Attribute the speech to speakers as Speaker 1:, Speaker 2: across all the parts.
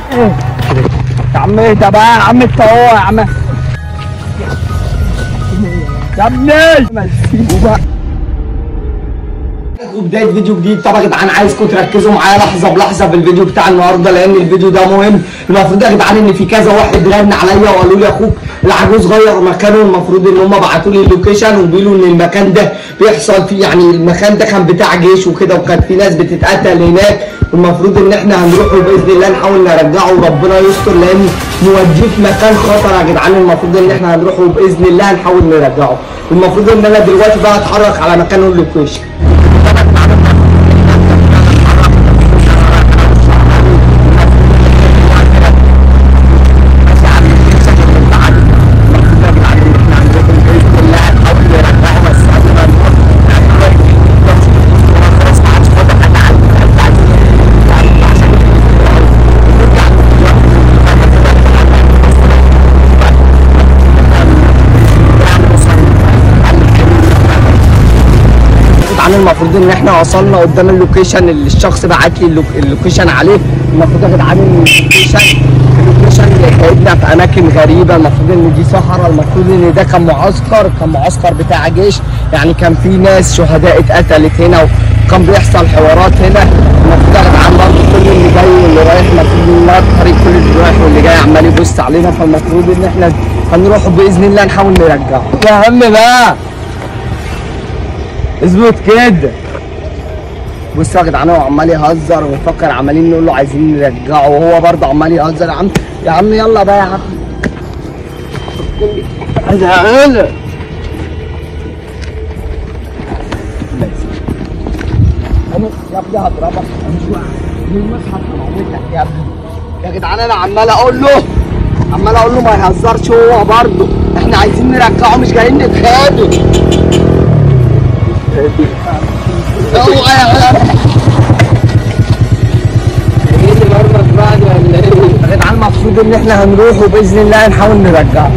Speaker 1: يا عم اهدى بقى يا عم انت اهو يا عم يا ابني ما تسيبه بقى
Speaker 2: وبدايه فيديو جديد طبعا يا جدعان عايزكم تركزوا معايا لحظه بلحظه في الفيديو بتاع النهارده لان الفيديو ده مهم المفروض يا جدعان ان في كذا واحد رن عليا وقالوا لي اخوك العجوز غير مكانه المفروض ان هم بعتوا لي اللوكيشن وبيقولوا ان المكان ده بيحصل فيه يعني المكان ده كان بتاع جيش وكده وكان في ناس بتتقتل هناك والمفروض ان احنا هنروح باذن الله نحاول نرجعه وربنا يستر لان نوديه في مكان خطر يا جدعان المفروض ان احنا هنروح باذن الله نحاول نرجعه المفروض ان انا دلوقتي بقى اتحرك على مكانه اللوكيشن جدعان المفروض ان احنا وصلنا قدام اللوكيشن اللي الشخص بعت لي اللوك- اللوكيشن عليه المفروض يا جدعان ان اللوكيشن اللوكيشن هيجيبنا في اماكن غريبه المفروض ان دي صحراء المفروض ان ده كان معسكر كان معسكر بتاع جيش يعني كان في ناس شهداء اتقتلت هنا وكان بيحصل حوارات هنا المفروض يا جدعان برضه كل اللي جاي واللي رايح المفروض ان الطريق كل اللي رايح واللي جاي عمال يبص علينا فالمفروض ان احنا هنروح باذن الله نحاول نرجعه
Speaker 1: يا عم بقى اظبط كده
Speaker 2: بصوا يا جدعان هو عمال يهزر ونفكر عمالين نقول له عايزين نرجعه وهو برضه عمال يهزر يا عم يا عم يلا بقى يا عم
Speaker 1: ازعل
Speaker 2: انا يا ابني هضربك مش واحد من المصحف هموتك يا ابني يا جدعان انا عمال اقول له عمال اقول له ما يهزرش هو برضه احنا عايزين نرجعه مش جايين نتخانق اوعى يا عم
Speaker 1: ايه اللي مرمك بعد ولا ايه؟
Speaker 2: يا جدعان المفروض ان احنا هنروح وباذن الله نحاول نرجعه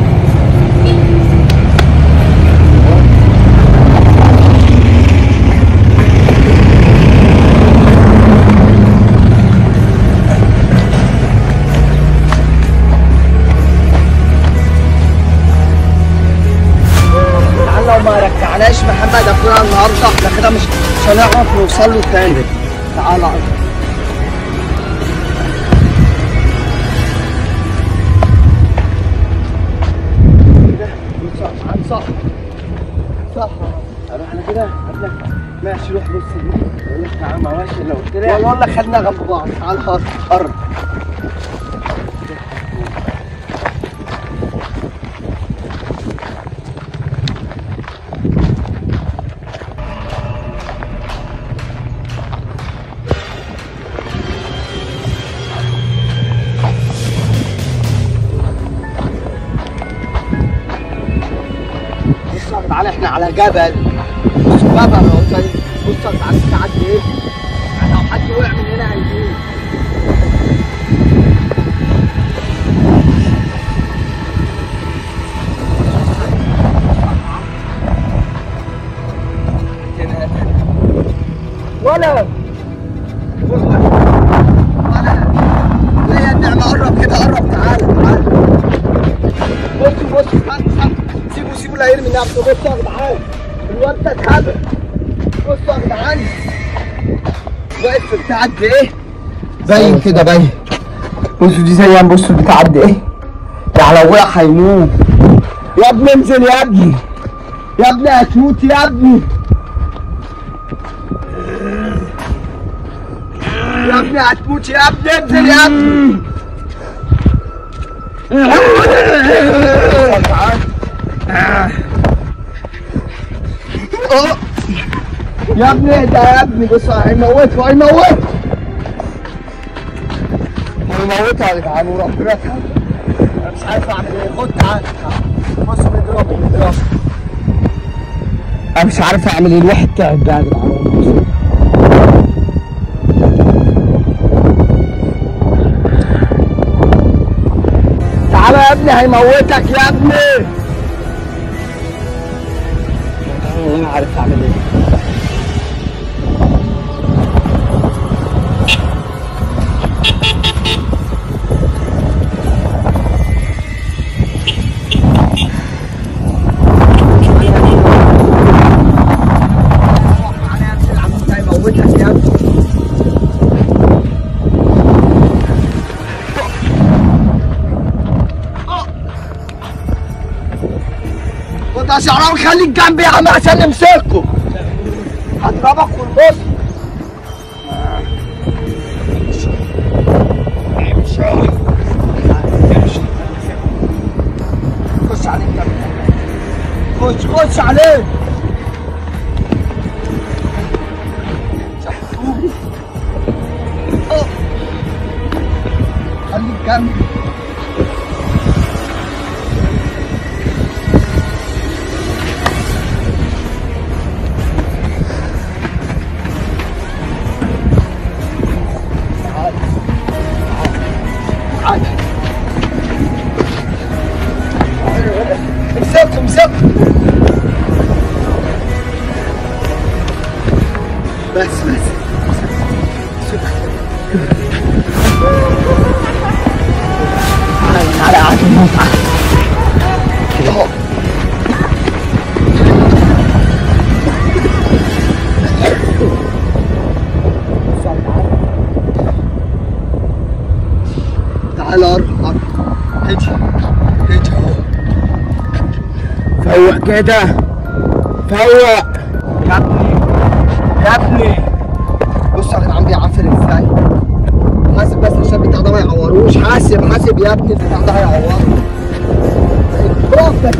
Speaker 2: جدعان لو ما رجعناش محمد اخويا النهارده احنا كده مش مش هنعرف نوصل له تاني تعالى صح عن صح صح طب احنا كده قبل ماشي روح بص يقول لك تعالى ماشي لو قلت لي والله لك خدنا جنب بعض تعالى خلاص قرب بص يا جدعان احنا على جبل مش جبل اهو زي بص يا جدعان تعدي ايه يعني لو حد وقع من هنا هيموت ولا ولا لا يا النعمة قرب كده قرب تعالى تعالى بصوا بصوا استنى استنى سيبوا سيبوا لا يرمي نفسه بصوا يا جدعان الواد ده اتهبل بصوا يا جدعان واقف في بتاع قد ايه؟ باين كده باين بصوا دي زي بصوا البتاع قد ايه؟ ده لو وقع هيموت يا ابني انزل يا ابني يا ابني هتموت يا ابني يا ابني هتموت يا ابني انزل يا ابني أوه. يا ابني اهدى يا ابني بص هيموته هيموته هيموته يا جدعان وربنا يرحمه. انا مش عارف اعمل ايه خد تعالى تعالى. بص بيضربه بيضربه انا مش عارف اعمل ايه الواحد تعب بقى يا جدعان تعالى يا ابني هيموتك يا ابني انا عارف اعمل ايه يا شعراوي خليك جنبي يا عم عشان نمسكه هضربك والبص خش عليه جنبي خش خش عليه أوه. خليك جنبي تعال امسكه امسكه بس بس تعالى تعالى قاعد الموت كده اهو تعالى قرب قرب هدي هدي
Speaker 1: فوق كده فوق
Speaker 2: يا ابني يا ابني بص يا جدعان بيعفر ازاي حاسب بس عشان البتاع ده ما يعوروش حاسب حاسب يا ابني البتاع ده هيعوره براحتك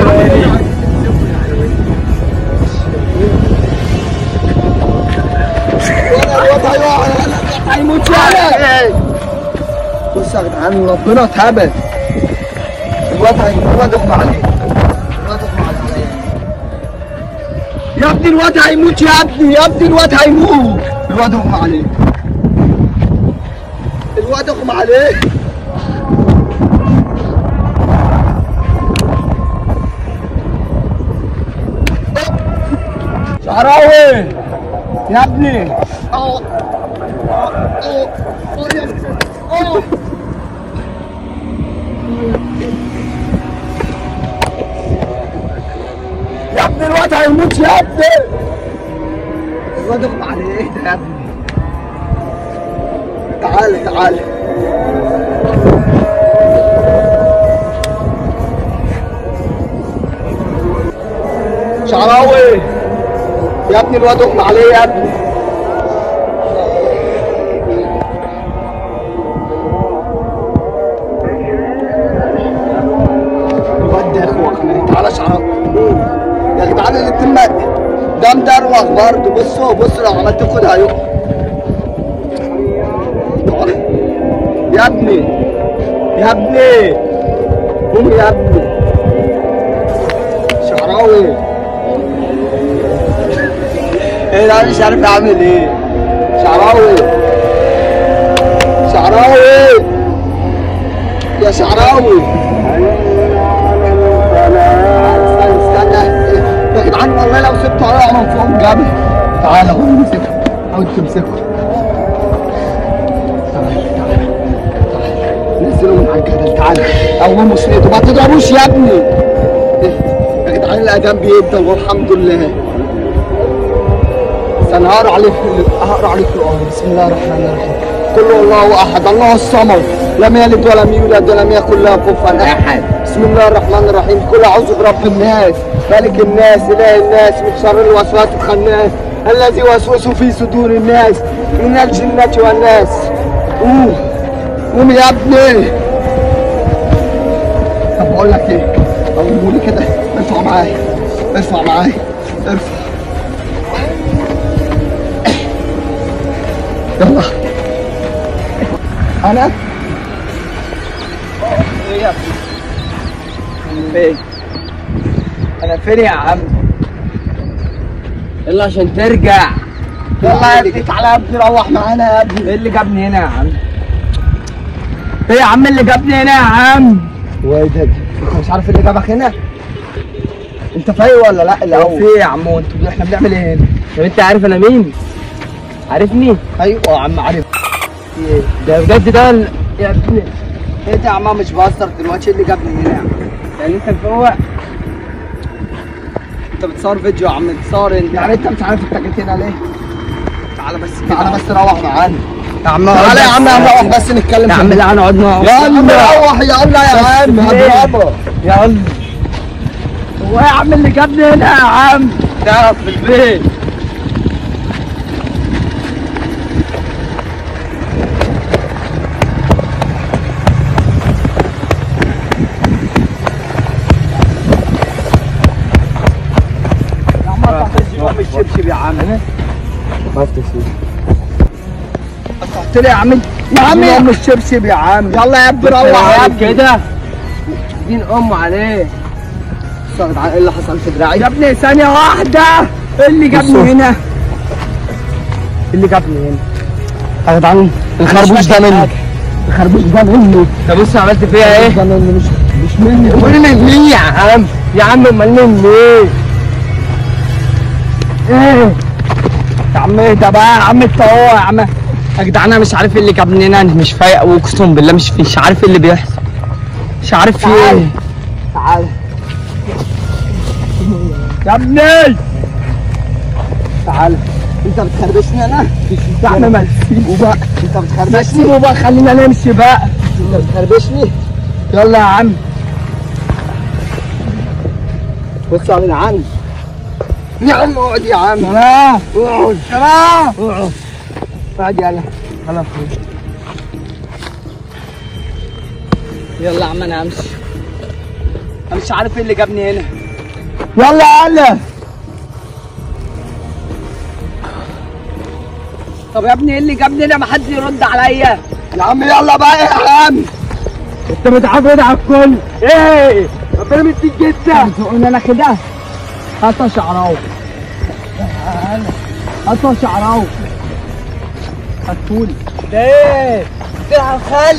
Speaker 2: ولا الواد هيقع هيموت يعني بص يا جدعان ربنا اتهبل الواد هيموت الواد اغمى عليه الواد اغمى عليه يا ابني الواد هيموت يا ابني يا ابني الواد هيموت الواد اغمى عليه الواد اغمى عليه
Speaker 1: شعراوي يا ابني
Speaker 2: اه اه اه اه
Speaker 1: يا ابني الواد هيموت يا ابني
Speaker 2: الواد اغمى عليه ايه ده يا ابني تعالى تعالى شعراوي يا ابني الواد اغمى عليه يا ابني الواد ده اخوك تعالى شعراوي يا جدعان اللي تمت ده مدروخ برضه بصوا بصوا لو عملت كده هيقع يا ابني يا ابني قوم يا ابني شعراوي ايه ده مش عارف اعمل ايه شعراوي شعراوي يا شعراوي استنى استنى يا جدعان والله لو سبته هيقع من فوق الجبل تعالى هو امسكه حاول تمسكه تعالى تعالى تعالى نزله من على الجبل تعالى قومه سنيته ما تضربوش يا ابني يا جدعان الاذان بيبدا والحمد لله بس انا هقرا عليه في هقرا عليه في القران بسم الله الرحمن الرحيم قل هو الله احد الله الصمد لم يلد ولم يولد ولم يكن له كفوا احد بسم الله الرحمن الرحيم قل اعوذ برب الناس ملك الناس اله الناس من شر الوسواس الخناس الذي يوسوس في صدور الناس من الجنة والناس قوم قوم يا ابني طب بقول لك ايه قوموا لي كده ارفع معايا ارفع معايا ارفع يلا انا
Speaker 1: ايه يا ابني فين انا فين يا عم يلا عشان ترجع
Speaker 2: يلا يا ابني تعالى يا ابني روح معانا يا ابني
Speaker 1: ايه اللي جابني هنا يا عم ايه يا عم اللي جابني هنا يا عم
Speaker 2: وايه ده انت مش عارف اللي جابك هنا انت فايق ولا لا
Speaker 1: هو
Speaker 2: الاول
Speaker 1: في ايه يا عم وانتوا احنا بنعمل ايه هنا طب انت عارف انا مين عارفني
Speaker 2: ايوه يا عم عارف
Speaker 1: ايه ده بجد ده ال- يا ابني
Speaker 2: ايه ده يا عم مش بهزر دلوقتي إيه اللي جابني هنا يا عم
Speaker 1: يعني انت فوق
Speaker 2: انت بتصور فيديو يا عم بتصور انت يعني انت مش عارف انت جيت هنا ليه تعالى بس تعالى بس روح معانا
Speaker 1: يا عم
Speaker 2: تعالى يا عم
Speaker 1: اقعد
Speaker 2: روح بس نتكلم
Speaker 1: يا عم لا نقعد نقعد
Speaker 2: يلا روح يلا يا عم
Speaker 1: ليه؟
Speaker 2: هضربك
Speaker 1: يلا هو يا عم اللي جابني هنا يا عم تعرف في البيت يا عم قطعت الزيوم الشبشب يا عم قطعت لي يا عم يا عم يا عم الشبشب يا عم يلا يا ابني روح يا عم كده دين ام عليه
Speaker 2: بص يا جدعان ايه اللي حصل في دراعي
Speaker 1: يا ابني ثانية واحدة إيه اللي
Speaker 2: بصوا.
Speaker 1: جابني هنا اللي جابني هنا
Speaker 2: يا جدعان الخربوش ده مني الخربوش ده مني
Speaker 1: طب بص عملت فيها ايه؟
Speaker 2: ده مني مش مش مني
Speaker 1: قول من مين يا عم؟ يا عم امال من مين؟ ايه؟ يا عم اهدى بقى يا عم انت اهو يا عم
Speaker 2: يا جدعان انا مش عارف ايه اللي جابني هنا انا مش فايق واقسم بالله مش مش عارف ايه اللي بيحصل مش عارف في
Speaker 1: تعال.
Speaker 2: ايه
Speaker 1: تعال يا ابني تعال
Speaker 2: انت بتخربشني انا
Speaker 1: يا عم ما تسيبه بقى
Speaker 2: انت
Speaker 1: ما
Speaker 2: بتخربشني
Speaker 1: تسيبه بقى خلينا نمشي بقى
Speaker 2: انت بتخربشني
Speaker 1: يلا يا عم
Speaker 2: بص يا جدعان
Speaker 1: يا عم اقعد يا عم سلام اقعد سلام اقعد اقعد يلا خلاص
Speaker 2: يلا يا عم انا همشي انا مش عارف ايه اللي جابني هنا
Speaker 1: يلا يلا طب يا ابني ايه اللي جابني هنا ما حد يرد عليا يا عم يلا بقى يا عم انت متعود على الكل ايه ربنا مديك جدا تقول انا كده هات شعراوي هات شعراوي هاتولي ده ايه ده خل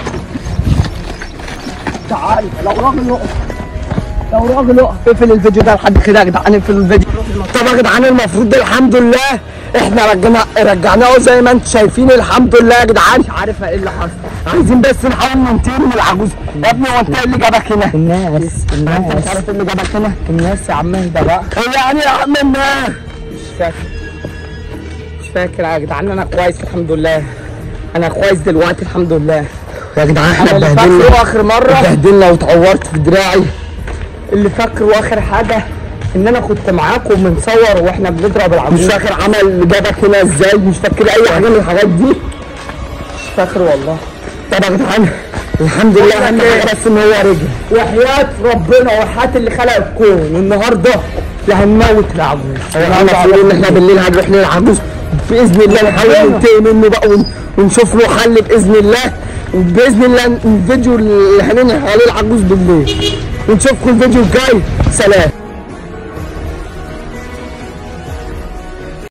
Speaker 1: تعال لو راجل يقف لو راجل يقف
Speaker 2: اقفل الفيديو ده لحد كده يا جدعان اقفل الفيديو طب يا جدعان المفروض الحمد لله احنا رجعنا رجعناه زي ما انتم شايفين الحمد لله يا جدعان مش عارف ايه اللي حصل عايزين بس نحاول ننتقم من العجوز يا ابني هو انت ايه اللي جابك هنا؟
Speaker 1: الناس
Speaker 2: انت مش عارف ايه اللي جابك هنا؟
Speaker 1: الناس يا عم اهدى بقى
Speaker 2: ايه يعني يا عم الناس؟
Speaker 1: مش فاكر
Speaker 2: مش فاكر يا جدعان انا كويس الحمد لله انا كويس دلوقتي الحمد لله يا جدعان احنا
Speaker 1: انا اللي
Speaker 2: اتبهدلنا
Speaker 1: فاكره اخر مره
Speaker 2: اتبهدلنا واتعورت في دراعي اللي فاكره اخر حاجه ان انا كنت معاكم بنصور واحنا بنضرب العمود مش فاكر عمل جابك هنا ازاي مش فاكر اي حاجه من الحاجات دي مش فاكر والله طب يا جدعان الحمد لله اهم حاجه بس ان هو رجع
Speaker 1: وحياة ربنا وحياة اللي خلق الكون النهارده لا هنموت العجوز
Speaker 2: احنا المفروض ان احنا بالليل هنروح للعجوز باذن الله نحاول ننتقم منه بقى ون- ونشوف له حل باذن الله وباذن الله الفيديو اللي هننهي عليه العجوز بالليل ونشوفكم الفيديو الجاي سلام